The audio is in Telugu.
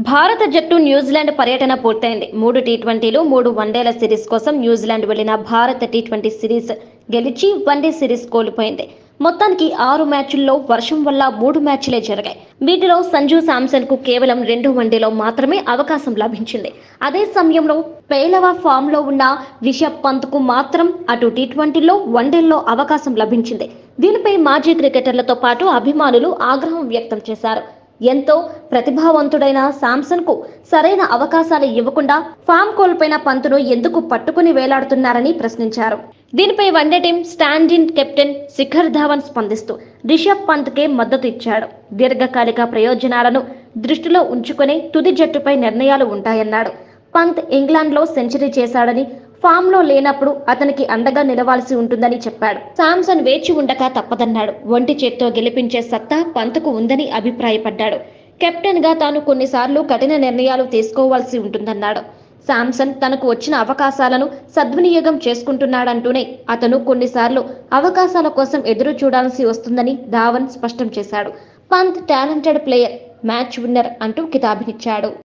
భారత జట్టు న్యూజిలాండ్ పర్యటన పూర్తయింది మూడు టీ ట్వంటీలు మూడు వన్డేల సిరీస్ కోసం న్యూజిలాండ్ వెళ్లిన భారత టీ ట్వంటీ సిరీస్ గెలిచి వన్డే సిరీస్ కోల్పోయింది మొత్తానికి ఆరు మ్యాచ్ల్లో వర్షం వల్ల మూడు మ్యాచ్లే జరిగాయి వీటిలో సంజు శాంసన్ కు కేవలం రెండు వన్డేలో మాత్రమే అవకాశం లభించింది అదే సమయంలో పేలవ ఫామ్ లో ఉన్న రిషబ్ పంత్ కు మాత్రం అటు టీ ట్వంటీలో వన్డేల్లో అవకాశం లభించింది దీనిపై మాజీ క్రికెటర్లతో పాటు అభిమానులు ఆగ్రహం వ్యక్తం చేశారు ఎంతో ప్రతిభావంతుడైన శాంసన్ కు సరైన అవకాశాలు ఇవ్వకుండా ఫామ్ కోల్పోయిన పంతును ఎందుకు పట్టుకుని వేలాడుతున్నారని ప్రశ్నించారు దీనిపై one day team stand in captain Shikhar Dhawan స్పందిస్తూ రిషబ్ పంత్ కే మద్దతు ఇచ్చాడు దీర్ఘకాలిక ప్రయోజనాలను దృష్టిలో ఉంచుకునే తుది జట్టుపై నిర్ణయాలు ఉంటాయన్నాడు పంత్ ఇంగ్లాండ్లో సెంచరీ చేశాడని ఫామ్ లో లేనప్పుడు అతనికి అండగా నిలవాల్సి ఉంటుందని చెప్పాడు శాంసన్ వేచి ఉండక తప్పదన్నాడు ఒంటి చేత్తో గెలిపించే సత్తా పంత్కు ఉందని అభిప్రాయపడ్డాడు కెప్టెన్ గా తాను కొన్నిసార్లు కఠిన నిర్ణయాలు తీసుకోవాల్సి ఉంటుందన్నాడు శాంసన్ తనకు వచ్చిన అవకాశాలను సద్వినియోగం చేసుకుంటున్నాడంటూనే అతను కొన్నిసార్లు అవకాశాల కోసం ఎదురు చూడాల్సి వస్తుందని ధావన్ స్పష్టం చేశాడు Pant talented player match winner అంటూ కితాబినిచ్చాడు